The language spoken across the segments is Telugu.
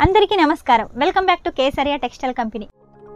అందరికీ నమస్కారం welcome back to Kesariya textile company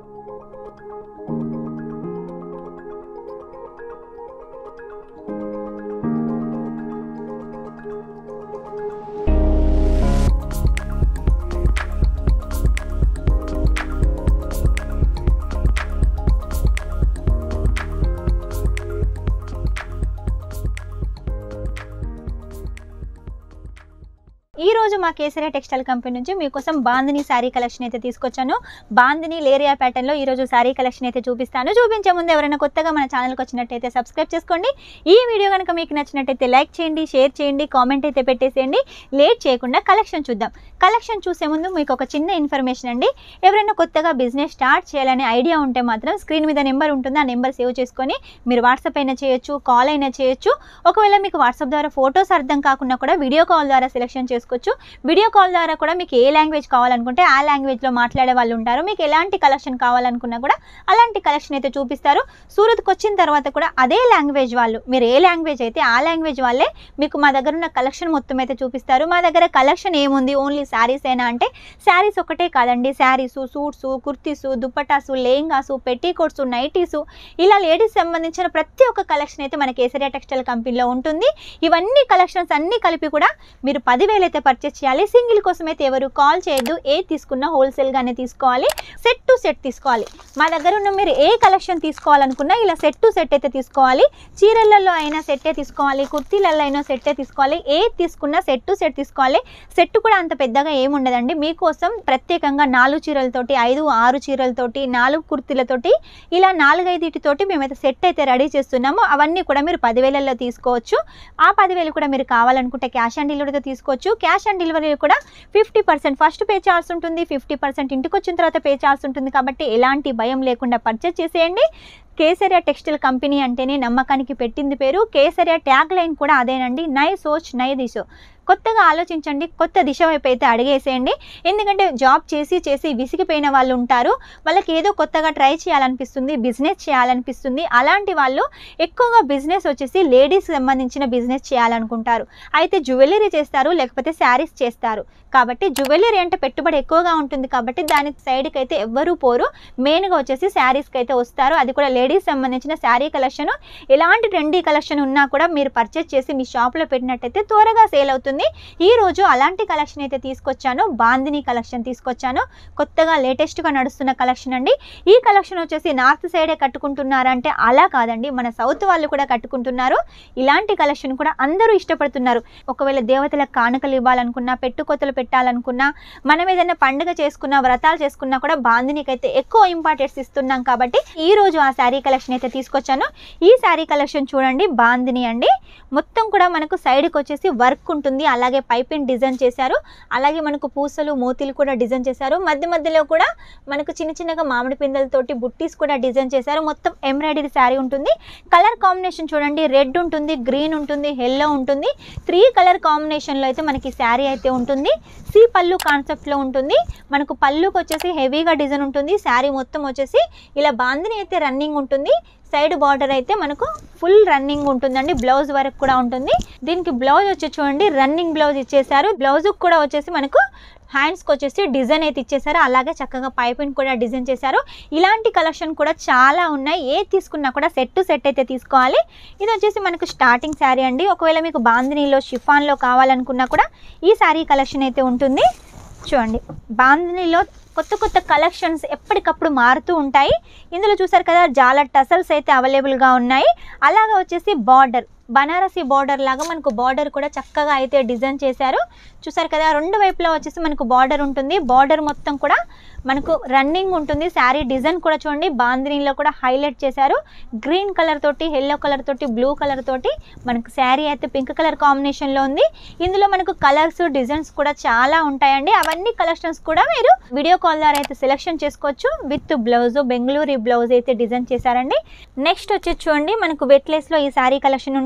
ఈ రోజు మా కేసరియా టెక్స్టైల్ కంపెనీ నుంచి మీకోసం బాందిని శారీ కలెక్షన్ అయితే తీసుకొచ్చాను బాందిని లేరియా ప్యాటర్న్ లో ఈ రోజు శారీ కలెక్షన్ అయితే చూపిస్తాను చూపించే ముందు ఎవరైనా కొత్తగా మన ఛానల్కి వచ్చినట్టయితే సబ్స్క్రైబ్ చేసుకోండి ఈ వీడియో కనుక మీకు నచ్చినట్టయితే లైక్ చేయండి షేర్ చేయండి కామెంట్ అయితే పెట్టేసేయండి లేట్ చేయకుండా కలెక్షన్ చూద్దాం కలెక్షన్ చూసే ముందు మీకు ఒక చిన్న ఇన్ఫర్మేషన్ అండి ఎవరైనా కొత్తగా బిజినెస్ స్టార్ట్ చేయాలనే ఐడియా ఉంటే మాత్రం స్క్రీన్ మీద నెంబర్ ఉంటుంది ఆ నెంబర్ సేవ్ చేసుకొని మీరు వాట్సాప్ అయినా చేయొచ్చు కాల్ అయినా చేయొచ్చు ఒకవేళ మీకు వాట్సాప్ ద్వారా ఫొటోస్ అర్థం కాకుండా కూడా వీడియో కాల్ ద్వారా సెలెక్షన్ చేసుకోవచ్చు వీడియో కాల్ ద్వారా కూడా మీకు ఏ లాంగ్వేజ్ కావాలనుకుంటే ఆ లాంగ్వేజ్లో మాట్లాడే వాళ్ళు ఉంటారు మీకు ఎలాంటి కలెక్షన్ కావాలనుకున్నా కూడా అలాంటి కలెక్షన్ అయితే చూపిస్తారు సూరత్కి వచ్చిన తర్వాత కూడా అదే లాంగ్వేజ్ వాళ్ళు మీరు ఏ లాంగ్వేజ్ అయితే ఆ లాంగ్వేజ్ వాళ్ళే మీకు మా దగ్గర ఉన్న కలెక్షన్ మొత్తం అయితే చూపిస్తారు మా దగ్గర కలెక్షన్ ఏముంది ఓన్లీ శారీస్ అయినా అంటే శారీస్ ఒకటే కాదండి saris suits kurtis dupattas lehengas petticoats nighties ఇలా లేడీస్ సంబంధించిన ప్రతి ఒక్క కలెక్షన్ అయితే మన కేసరియా టెక్స్టైల్ కంపెనీలో ఉంటుంది ఇవన్నీ కలెక్షన్స్ అన్నీ కలిపి కూడా మీరు పదివేలు అయితే పర్చేస్ చేయాలి సింగిల్ కోసం అయితే ఎవరు కాల్ చేయొద్దు ఏ తీసుకున్నా హోల్సేల్గానే తీసుకోవాలి సెట్ టు సెట్ తీసుకోవాలి మా దగ్గర ఉన్న మీరు ఏ కలెక్షన్ తీసుకోవాలనుకున్నా ఇలా సెట్ టు సెట్ అయితే తీసుకోవాలి చీరలలో అయినా సెట్టే తీసుకోవాలి కుర్తీలలో అయినా సెట్టే తీసుకోవాలి ఏ తీసుకున్నా సెట్ టు సెట్ తీసుకోవాలి సెట్ కూడా అంత పెద్దగా ఏముండదండి మీకోసం ప్రత్యేకంగా నాలుగు చీరలతోటి ఐదు ఆరు చీరలతోటి నాలుగు కుర్తీలతోటి ఇలా నాలుగైదుటితోటి మేమైతే సెట్ అయితే రెడీ చేస్తున్నాము అవన్నీ కూడా మీరు పదివేలలో తీసుకోవచ్చు ఆ పదివేలు కూడా మీరు కావాలనుకుంటే క్యాష్ ఆన్ డెలివరీతో తీసుకోవచ్చు క్యాష్ ఆన్ డెలివరీ కూడా ఫిఫ్టీ పర్సెంట్ ఫస్ట్ పే చేయాల్సి ఉంటుంది ఫిఫ్టీ పర్సెంట్ ఇంటికి వచ్చిన తర్వాత పే చేయాల్సి ఉంటుంది కాబట్టి ఎలాంటి భయం లేకుండా పర్చేస్ చేసేయండి కేసరియా టెక్స్టైల్ కంపెనీ అంటేనే నమ్మకానికి పెట్టింది పేరు కేసరియా ట్యాగ్ లైన్ కూడా అదేనండి నై సోచ్ నై దిశో కొత్తగా ఆలోచించండి కొత్త దిశ వైపు అయితే అడిగేసేయండి ఎందుకంటే జాబ్ చేసి చేసి విసిగిపోయిన వాళ్ళు ఉంటారు వాళ్ళకి ఏదో కొత్తగా ట్రై చేయాలనిపిస్తుంది బిజినెస్ చేయాలనిపిస్తుంది అలాంటి వాళ్ళు ఎక్కువగా బిజినెస్ వచ్చేసి లేడీస్ సంబంధించిన బిజినెస్ చేయాలనుకుంటారు అయితే జ్యువెలరీ చేస్తారు లేకపోతే శారీస్ చేస్తారు కాబట్టి జ్యువెలరీ అంటే పెట్టుబడి ఎక్కువగా ఉంటుంది కాబట్టి దాని సైడ్కి అయితే ఎవ్వరూ పోరు మెయిన్గా వచ్చేసి శారీస్కి అయితే వస్తారు అది కూడా లేడీస్ సంబంధించిన శారీ కలెక్షన్ ఎలాంటి ట్రెండీ కలెక్షన్ ఉన్నా కూడా మీరు పర్చేస్ చేసి మీ షాప్లో పెట్టినట్టయితే త్వరగా సేల్ అవుతుంది ఈ రోజు అలాంటి కలెక్షన్ అయితే తీసుకొచ్చాను బాందిని కలెక్షన్ తీసుకొచ్చాను కొత్తగా లేటెస్ట్గా నడుస్తున్న కలెక్షన్ అండి ఈ కలెక్షన్ వచ్చేసి నార్త్ సైడే కట్టుకుంటున్నారంటే అలా కాదండి మన సౌత్ వాళ్ళు కూడా కట్టుకుంటున్నారు ఇలాంటి కలెక్షన్ కూడా అందరూ ఇష్టపడుతున్నారు ఒకవేళ దేవతలకు కానుకలు ఇవ్వాలనుకున్నా పెట్టుకోతలు పెట్టాలనుకున్నా మనం ఏదైనా పండుగ చేసుకున్నా వ్రతాలు చేసుకున్నా కూడా బాందినికి అయితే ఎక్కువ ఇంపార్టెన్స్ ఇస్తున్నాం కాబట్టి ఈ రోజు ఆ శారీ కలెక్షన్ అయితే తీసుకొచ్చాను ఈ శారీ కలెక్షన్ చూడండి బాందిని అండి మొత్తం కూడా మనకు సైడ్కి వచ్చేసి వర్క్ ఉంటుంది అలాగే పైపింగ్ డిజైన్ చేశారు అలాగే మనకు పూసలు మోతీలు కూడా డిజైన్ చేశారు మధ్య మధ్యలో కూడా మనకు చిన్న చిన్నగా మామిడి పిందెలతోటి బుట్టీస్ కూడా డిజైన్ చేశారు మొత్తం ఎంబ్రాయిడరీ శారీ ఉంటుంది కలర్ కాంబినేషన్ చూడండి రెడ్ ఉంటుంది గ్రీన్ ఉంటుంది ఎల్లో ఉంటుంది త్రీ కలర్ కాంబినేషన్లో అయితే మనకి శారీ అయితే ఉంటుంది సి పళ్ళు కాన్సెప్ట్లో ఉంటుంది మనకు పళ్ళుకి వచ్చేసి హెవీగా డిజైన్ ఉంటుంది శారీ మొత్తం వచ్చేసి ఇలా బాందిని అయితే రన్నింగ్ ఉంటుంది సైడ్ బార్డర్ అయితే మనకు ఫుల్ రన్నింగ్ ఉంటుందండి బ్లౌజ్ వరకు కూడా ఉంటుంది దీనికి బ్లౌజ్ వచ్చి చూడండి రన్నింగ్ బ్లౌజ్ ఇచ్చేసారు బ్లౌజ్ కూడా వచ్చేసి మనకు హ్యాండ్స్కి వచ్చేసి డిజైన్ అయితే ఇచ్చేసారు అలాగే చక్కగా పైపింగ్ కూడా డిజైన్ చేశారు ఇలాంటి కలెక్షన్ కూడా చాలా ఉన్నాయి ఏ తీసుకున్నా కూడా సెట్ టు సెట్ అయితే తీసుకోవాలి ఇది వచ్చేసి మనకు స్టార్టింగ్ శారీ అండి ఒకవేళ మీకు బాందినీలో షిఫాన్లో కావాలనుకున్నా కూడా ఈ శారీ కలెక్షన్ అయితే ఉంటుంది చూడండి బాందినీలో కొత్త కొత్త కలెక్షన్స్ ఎప్పటికప్పుడు మారుతూ ఉంటాయి ఇందులో చూసారు కదా జాల టసల్స్ అయితే అవైలబుల్గా ఉన్నాయి అలాగా వచ్చేసి బార్డర్ బనారసి బార్డర్ లాగా మనకు బార్డర్ కూడా చక్కగా అయితే డిజైన్ చేశారు చూసారు కదా రెండు వైపులా వచ్చేసి మనకు బార్డర్ ఉంటుంది బార్డర్ మొత్తం కూడా మనకు రన్నింగ్ ఉంటుంది శారీ డిజైన్ కూడా చూడండి బాందినీలో కూడా హైలైట్ చేశారు గ్రీన్ కలర్ తోటి ఎల్లో కలర్ తోటి బ్లూ కలర్ తోటి మనకు శారీ అయితే పింక్ కలర్ కాంబినేషన్లో ఉంది ఇందులో మనకు కలర్స్ డిజైన్స్ కూడా చాలా ఉంటాయండి అవన్నీ కలెక్షన్స్ కూడా మీరు వీడియో కాల్ ద్వారా అయితే సెలెక్షన్ చేసుకోవచ్చు విత్ బ్లౌజ్ బెంగళూరు బ్లౌజ్ అయితే డిజైన్ చేశారండి నెక్స్ట్ వచ్చి చూడండి మనకు వెట్లెస్లో ఈ శారీ కలెక్షన్ ఉంటుంది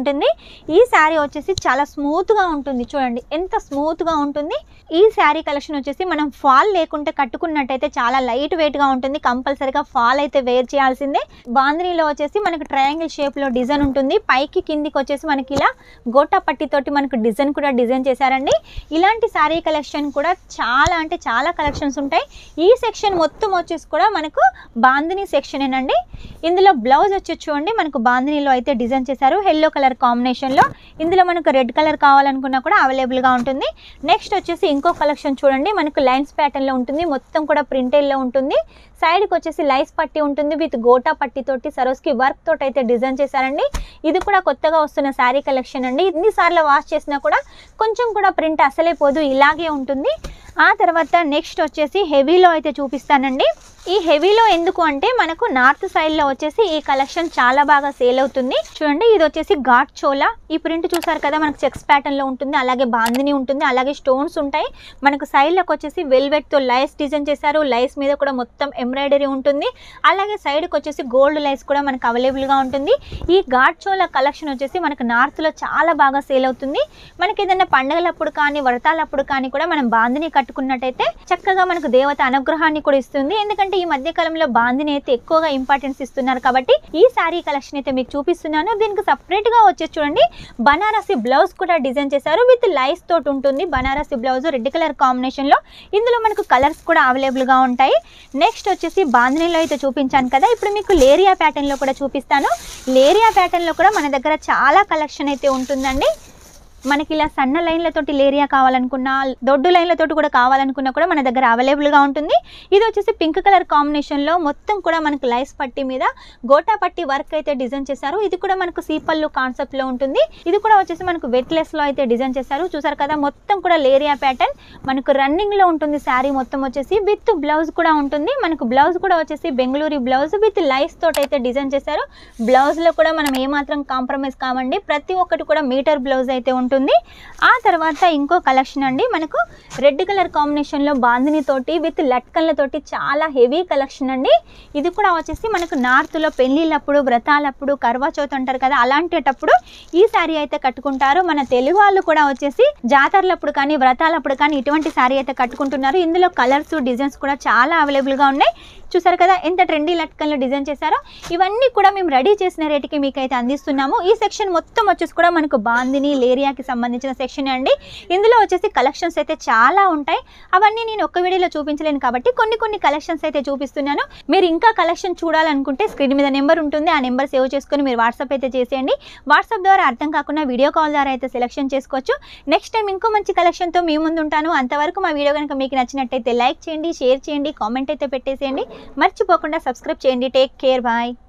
ఉంటుంది ఈ శారీ వచ్చేసి చాలా స్మూత్గా ఉంటుంది చూడండి ఎంత స్మూత్గా ఉంటుంది ఈ శారీ కలెక్షన్ వచ్చేసి మనం ఫాల్ లేకుంటే కట్టుకున్నట్టయితే చాలా లైట్ వెయిట్గా ఉంటుంది కంపల్సరీగా ఫాల్ అయితే వేర్ చేయాల్సిందే బాంద్రీలో వచ్చేసి మనకి ట్రయాంగిల్ షేప్లో డిజైన్ ఉంటుంది పైకి కిందికి వచ్చేసి మనకి ఇలా గోటా పట్టితోటి మనకు డిజైన్ కూడా డిజైన్ చేశారండి ఇలాంటి శారీ కలెక్షన్ కూడా చాలా అంటే చాలా కలెక్షన్స్ ఉంటాయి ఈ సెక్షన్ మొత్తం వచ్చేసి కూడా మనకు బాందిని సెక్షనేనండి ఇందులో బ్లౌజ్ వచ్చి చూడండి మనకు బాందినీలో అయితే డిజైన్ చేశారు ఎల్లో కలర్ కాంబినేషన్లో ఇందులో మనకు రెడ్ కలర్ కావాలనుకున్నా కూడా అవైలబుల్గా ఉంటుంది నెక్స్ట్ వచ్చేసి ఇంకో కలెక్షన్ చూడండి మనకు లైన్స్ ప్యాటర్న్లో ఉంటుంది మొత్తం కూడా ప్రింటెడ్లో ఉంటుంది సైడ్కి వచ్చేసి లైస్ పట్టి ఉంటుంది విత్ గోటా పట్టితోటి సరోస్కి వర్క్ తోటి అయితే డిజైన్ చేశారండి ఇది కూడా కొత్తగా వస్తున్న శారీ కలెక్షన్ అండి ఎన్నిసార్లు వాష్ చేసినా కూడా కొంచెం కూడా ప్రింట్ అసలే పోదు ఇలాగే ఉంటుంది ఆ తర్వాత నెక్స్ట్ వచ్చేసి హెవీలో అయితే చూపిస్తానండి ఈ హెవీలో ఎందుకు అంటే మనకు నార్త్ సైడ్లో వచ్చేసి ఈ కలెక్షన్ చాలా బాగా సేల్ అవుతుంది చూడండి ఇది వచ్చేసి ఘాట్ చోలా ఈ ప్రింట్ చూసారు కదా మనకు చెక్స్ ప్యాటర్న్లో ఉంటుంది అలాగే బాందిని ఉంటుంది అలాగే స్టోన్స్ ఉంటాయి మనకు సైడ్లోకి వచ్చేసి వెల్వెట్తో లైస్ డిజైన్ చేశారు లైస్ మీద కూడా మొత్తం ఎంబ్రాయిడరీ ఉంటుంది అలాగే సైడ్కి వచ్చేసి గోల్డ్ లైస్ కూడా మనకు అవైలబుల్గా ఉంటుంది ఈ ఘాట్ చోలా కలెక్షన్ వచ్చేసి మనకు నార్త్లో చాలా బాగా సేల్ అవుతుంది మనకి ఏదైనా పండగలప్పుడు కానీ వ్రతాలప్పుడు కానీ కూడా మనం బాందిని కట్టుకున్నట్టయితే చక్కగా మనకు దేవత అనుగ్రహాన్ని కూడా ఇస్తుంది ఎందుకంటే ఈ మధ్య కాలంలో బాందిని అయితే ఎక్కువగా ఇంపార్టెన్స్ ఇస్తున్నారు కాబట్టి ఈ శారీ కలెక్షన్ అయితే మీకు చూపిస్తున్నాను దీనికి సపరేట్ గా వచ్చేసి చూడండి బనారసి బ్లౌజ్ కూడా డిజైన్ చేశారు విత్ లైస్ తోటి ఉంటుంది Banarasi blouse red colour combination లో ఇందులో మనకు కలర్స్ కూడా అవైలబుల్ గా ఉంటాయి నెక్స్ట్ వచ్చేసి బాందినీలో అయితే చూపించాను కదా ఇప్పుడు మీకు లేరియా ప్యాటర్న్ లో కూడా చూపిస్తాను లేరియా ప్యాటర్న్ లో కూడా మన దగ్గర చాలా కలెక్షన్ అయితే ఉంటుందండి మనకి ఇలా సన్న లైన్లతోటి లేరియా కావాలనుకున్నా దొడ్డు లైన్లతోటి కూడా కావాలనుకున్నా కూడా మన దగ్గర అవైలబుల్గా ఉంటుంది ఇది వచ్చేసి పింక్ కలర్ కాంబినేషన్లో మొత్తం కూడా మనకు లైస్ పట్టి మీద గోటా పట్టి వర్క్ అయితే డిజైన్ చేశారు ఇది కూడా మనకు సీపల్లు కాన్సెప్ట్లో ఉంటుంది ఇది కూడా వచ్చేసి మనకు వెట్లెస్లో అయితే డిజైన్ చేశారు చూసారు కదా మొత్తం కూడా లేరియా ప్యాటర్న్ మనకు రన్నింగ్లో ఉంటుంది శారీ మొత్తం వచ్చేసి విత్ బ్లౌజ్ కూడా ఉంటుంది మనకు బ్లౌజ్ కూడా వచ్చేసి బెంగళూరు బ్లౌజ్ విత్ లైస్ తోటి అయితే డిజైన్ చేశారు బ్లౌజ్లో కూడా మనం ఏమాత్రం కాంప్రమైజ్ కావండి ప్రతి ఒక్కటి కూడా మీటర్ బ్లౌజ్ అయితే ఉంటుంది ఆ తర్వాత ఇంకో కలెక్షన్ అండి మనకు రెడ్ కలర్ కాంబినేషన్లో బాందిని తోటి విత్ లట్కన్లతోటి చాలా హెవీ కలెక్షన్ అండి ఇది కూడా వచ్చేసి మనకు నార్త్లో పెళ్ళిళ్ళప్పుడు వ్రతాలప్పుడు కర్వా చౌత్ అంటారు కదా అలాంటప్పుడు ఈ శారీ అయితే కట్టుకుంటారు మన తెలుగు వాళ్ళు కూడా వచ్చేసి జాతరలప్పుడు కానీ వ్రతాలప్పుడు కానీ ఇటువంటి శారీ అయితే కట్టుకుంటున్నారు ఇందులో కలర్స్ డిజైన్స్ కూడా చాలా అవైలబుల్గా ఉన్నాయి చూసారు కదా ఎంత ట్రెండీ లట్కన్లు డిజైన్ చేశారో ఇవన్నీ కూడా మేము రెడీ చేసిన రేటుకి మీకు అయితే అందిస్తున్నాము ఈ సెక్షన్ మొత్తం వచ్చేసి కూడా మనకు బాందిని లేరియాకి సంబంధించిన సెక్షన్ అండి ఇందులో వచ్చేసి కలెక్షన్స్ అయితే చాలా ఉంటాయి అవన్నీ నేను ఒక్క వీడియోలో చూపించలేను కాబట్టి కొన్ని కొన్ని కలెక్షన్స్ అయితే చూపిస్తున్నాను మీరు ఇంకా కలెక్షన్ చూడాలనుకుంటే స్క్రీన్ మీద నెంబర్ ఉంటుంది ఆ నెంబర్ సేవ్ చేసుకొని మీరు వాట్సాప్ అయితే చేసేయండి వాట్సాప్ ద్వారా అర్థం కాకుండా వీడియో కాల్ ద్వారా అయితే సెలెక్షన్ చేసుకోవచ్చు నెక్స్ట్ టైం ఇంకో మంచి కలెక్షన్తో మీ ముందు ఉంటాను అంతవరకు మా వీడియో కనుక మీకు నచ్చినట్టయితే లైక్ చేయండి షేర్ చేయండి కామెంట్ అయితే పెట్టేసేయండి మర్చిపోకుండా సబ్స్క్రైబ్ చేయండి టేక్ కేర్ బాయ్